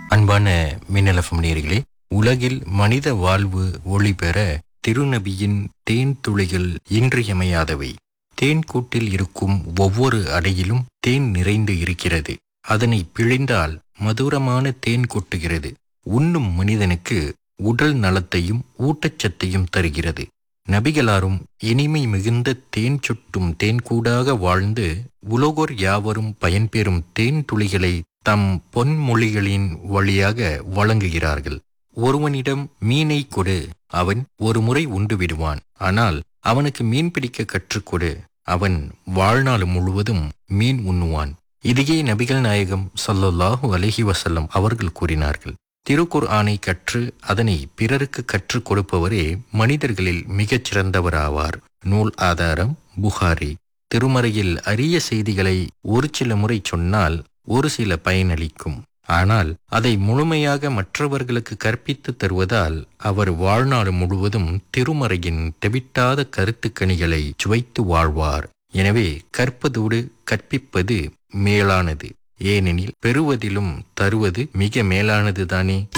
அன்பான மின்னலஃபம் நேர்களே உலகில் மனித வாழ்வு ஒளி பெற திருநபியின் தேன் துளிகள் இன்றியமையாதவை தேன் கூட்டில் இருக்கும் ஒவ்வொரு அடையிலும் தேன் நிறைந்து இருக்கிறது அதனை பிழிந்தால் மதுரமான தேன் கொட்டுகிறது உண்ணும் மனிதனுக்கு உடல் நலத்தையும் ஊட்டச்சத்தையும் தருகிறது நபிகளாரும் இனிமை மிகுந்த தேன் சுட்டும் தேன்கூடாக வாழ்ந்து உலகோர் யாவரும் பயன்பெறும் தேன் துளிகளை தம் பொன்மொழிகளின் வழியாக வழங்குகிறார்கள் ஒருவனிடம் மீனை கொடு அவன் ஒரு முறை உண்டு விடுவான் ஆனால் அவனுக்கு மீன் பிடிக்க கற்றுக்கொடு அவன் வாழ்நாள் முழுவதும் மீன் உண்ணுவான் இதையே நபிகள் நாயகம் ஸல்லல்லாஹு அலைஹி வஸல்லம் அவர்கள் கூறினார்கள் திருக்குர் ஆணை கற்று அதனை பிறருக்கு கற்றுக் கொடுப்பவரே மனிதர்களில் மிகச் சிறந்தவராவார் நூல் ஆதாரம் புகாரி திருமறையில் அரிய செய்திகளை ஒரு சில முறை சொன்னால் ஒரு சில பயனளிக்கும் ஆனால் அதை முழுமையாக மற்றவர்களுக்கு கற்பித்து தருவதால் அவர் வாழ்நாள் முழுவதும் திருமறையின் தெவிட்டாத கருத்துக்கணிகளை சுவைத்து வாழ்வார் எனவே கற்பதோடு கற்பிப்பது மேலானது ஏனெனில் பெறுவதிலும் தருவது மிக மேலானது தானே